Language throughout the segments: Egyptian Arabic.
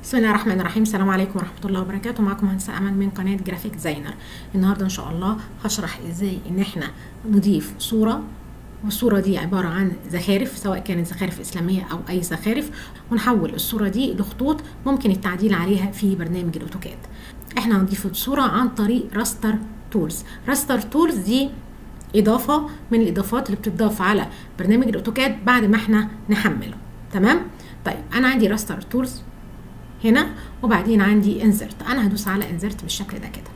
بسم الله الرحمن الرحيم السلام عليكم ورحمه الله وبركاته معكم مهندسه امل من قناه جرافيك ديزاينر النهارده ان شاء الله هشرح ازاي ان احنا نضيف صوره والصورة دي عبارة عن زخارف سواء كانت زخارف إسلامية أو أي زخارف ونحول الصورة دي لخطوط ممكن التعديل عليها في برنامج الأوتوكاد احنا هنضيف الصورة عن طريق راستر تولز راستر تولز دي إضافة من الإضافات اللي بتضاف على برنامج الأوتوكاد بعد ما احنا نحمله تمام طيب أنا عندي راستر تولز هنا وبعدين عندي انزرت انا هدوس على انزرت بالشكل ده كده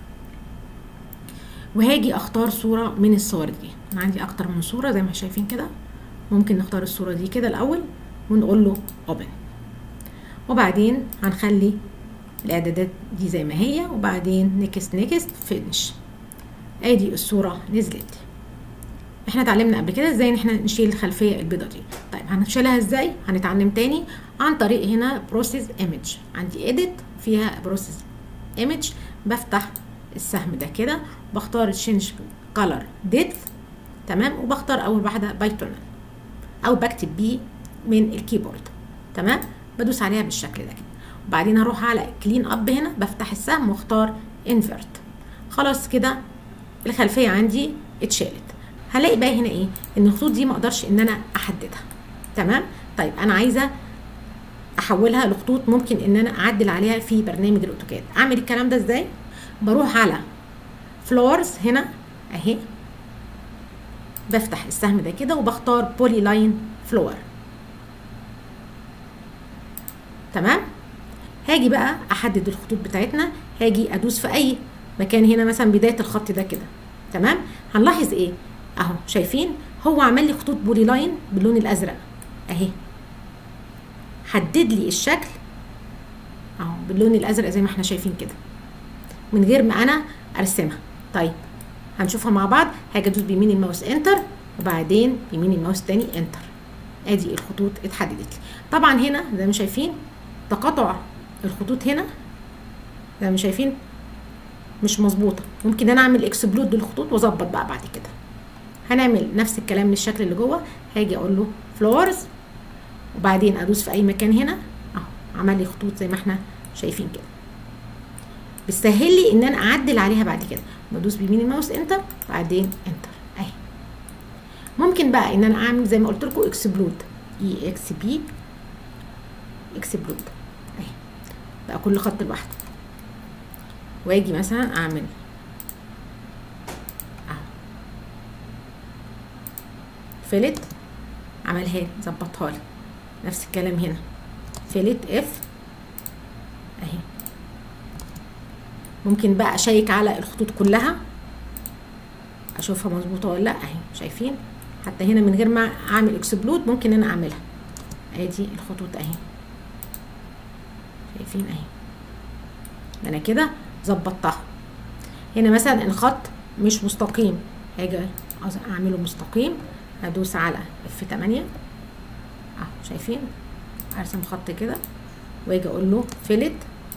وهاجي اختار صورة من الصور دي انا عندي اكتر من صورة زي ما شايفين كده ممكن نختار الصورة دي كده الاول ونقول له اوبن وبعدين هنخلي الاعدادات دي زي ما هي وبعدين نكست نكست فينش ادي الصورة نزلت احنا اتعلمنا قبل كده ازاي ان احنا نشيل الخلفيه البيضه دي طيب هنشيلها ازاي هنتعلم تاني عن طريق هنا بروسيس ايمج عندي ايديت فيها بروسيس ايمج بفتح السهم ده كده بختار تشينج كولر ديبث تمام وبختار اول واحده بايتونال او بكتب بيه من الكيبورد تمام بدوس عليها بالشكل ده كده وبعدين هروح على كلين اب هنا بفتح السهم واختار انفرت خلاص كده الخلفيه عندي اتشالت هلاقي بقى هنا ايه ان الخطوط دي ما اقدرش ان انا احددها تمام طيب انا عايزه احولها لخطوط ممكن ان انا اعدل عليها في برنامج الاوتوكاد اعمل الكلام ده ازاي بروح على فلورز هنا اهي بفتح السهم ده كده وبختار بولي لاين فلور تمام هاجي بقى احدد الخطوط بتاعتنا هاجي ادوس في اي مكان هنا مثلا بدايه الخط ده كده تمام هنلاحظ ايه اهو شايفين هو عمل لي خطوط بولي لاين باللون الازرق اهي حدد لي الشكل اهو باللون الازرق زي ما احنا شايفين كده من غير ما انا ارسمها طيب هنشوفها مع بعض هاجي ادوس بيمين الماوس انتر وبعدين بيمين الماوس تاني انتر ادي الخطوط اتحددت لي طبعا هنا زي ما شايفين تقاطع الخطوط هنا زي ما شايفين مش مظبوطه ممكن انا اعمل اكسبلود للخطوط واظبط بقى بعد كده هنعمل نفس الكلام للشكل اللي جوه هاجي اقول له فلورز وبعدين ادوس في اي مكان هنا اهو عمل لي خطوط زي ما احنا شايفين كده بتسهل لي ان انا اعدل عليها بعد كده بدوس بيمين الماوس انتر بعدين انتر اهي ممكن بقى ان انا اعمل زي ما قلت لكم اكسبلود اي اكس بي اكسبلود اهي بقى كل خط لوحده واجي مثلا اعمل فيلت عملها لي ظبطها لي نفس الكلام هنا فيلت اف اهي ممكن بقى اشيك على الخطوط كلها اشوفها مظبوطه ولا لا اهي شايفين حتى هنا من غير ما اعمل اكسبلود ممكن انا اعملها ادي الخطوط اهي شايفين اهي انا كده ظبطتها هنا مثلا الخط مش مستقيم هاجي اعمله مستقيم هدوس على اف 8 اهو شايفين ارسم خط كده واجي اقول له فيلت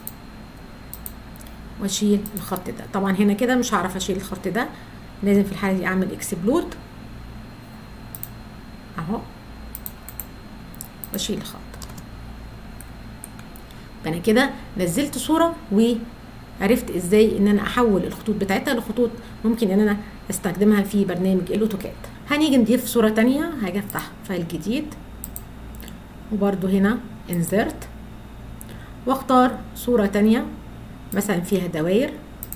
واشيل الخط ده طبعا هنا كده مش هعرف اشيل الخط ده لازم في الحاله دي اعمل اكسبلود اهو واشيل الخط انا كده نزلت صوره وعرفت ازاي ان انا احول الخطوط بتاعتها لخطوط ممكن ان انا استخدمها في برنامج الاوتوكاد هنيجي نضيف صورة تانية هاجي افتح فايل جديد وبرده هنا انزرت واختار صورة تانية مثلا فيها دواير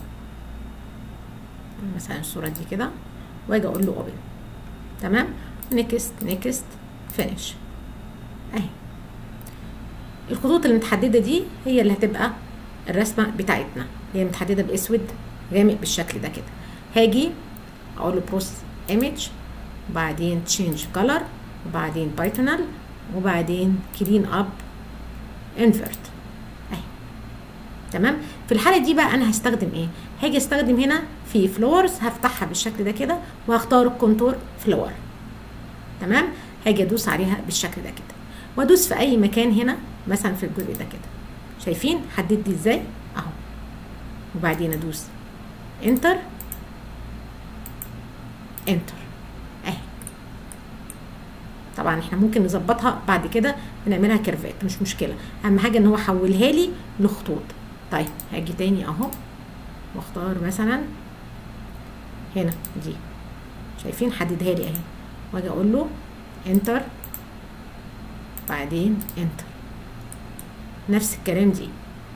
مثلا الصورة دي كده واجي اقول له اوبن تمام نيكست نيكست فينيش اهي الخطوط اللي متحددة دي هي اللي هتبقى الرسمة بتاعتنا هي متحددة باسود غامق بالشكل ده كده هاجي اقول له بروسيس ايمج وبعدين تشينج كولر وبعدين بايتونال وبعدين كلين اب انفرت اهي تمام في الحاله دي بقى انا هستخدم ايه هاجي استخدم هنا في فلورز هفتحها بالشكل ده كده وهختار الكونتور فلور تمام هاجي ادوس عليها بالشكل ده كده وادوس في اي مكان هنا مثلا في الجزء ده كده شايفين حدد لي ازاي اهو وبعدين ادوس انتر انتر طبعا احنا ممكن نظبطها بعد كده بنعملها كيرفات مش مشكله اهم حاجه ان هو حولها لي لخطوط طيب هاجي تاني اهو واختار مثلا هنا دي شايفين حددها لي اهي واجي اقول له انتر بعدين انتر نفس الكلام دي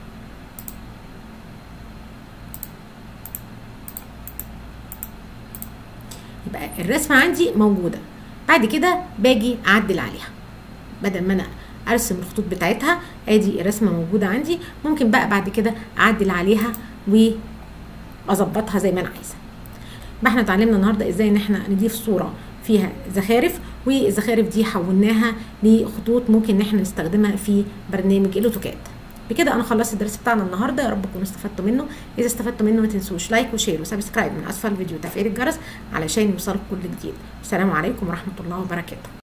يبقى الرسمه عندي موجوده بعد كده باجي اعدل عليها بدل ما انا ارسم الخطوط بتاعتها ادي الرسمه موجوده عندي ممكن بقى بعد كده اعدل عليها واظبطها زي ما انا عايزه يبقى احنا اتعلمنا النهارده ازاي ان احنا نضيف صوره فيها زخارف والزخارف دي حولناها لخطوط ممكن ان احنا نستخدمها في برنامج الاوتوكاد بكده انا خلصت الدرس بتاعنا النهارده يا رب تكونوا استفدتوا منه اذا استفدتوا منه ما تنسوش لايك وشير وسبسكرايب من اسفل الفيديو وتفعيل الجرس علشان يوصلك كل جديد السلام عليكم ورحمه الله وبركاته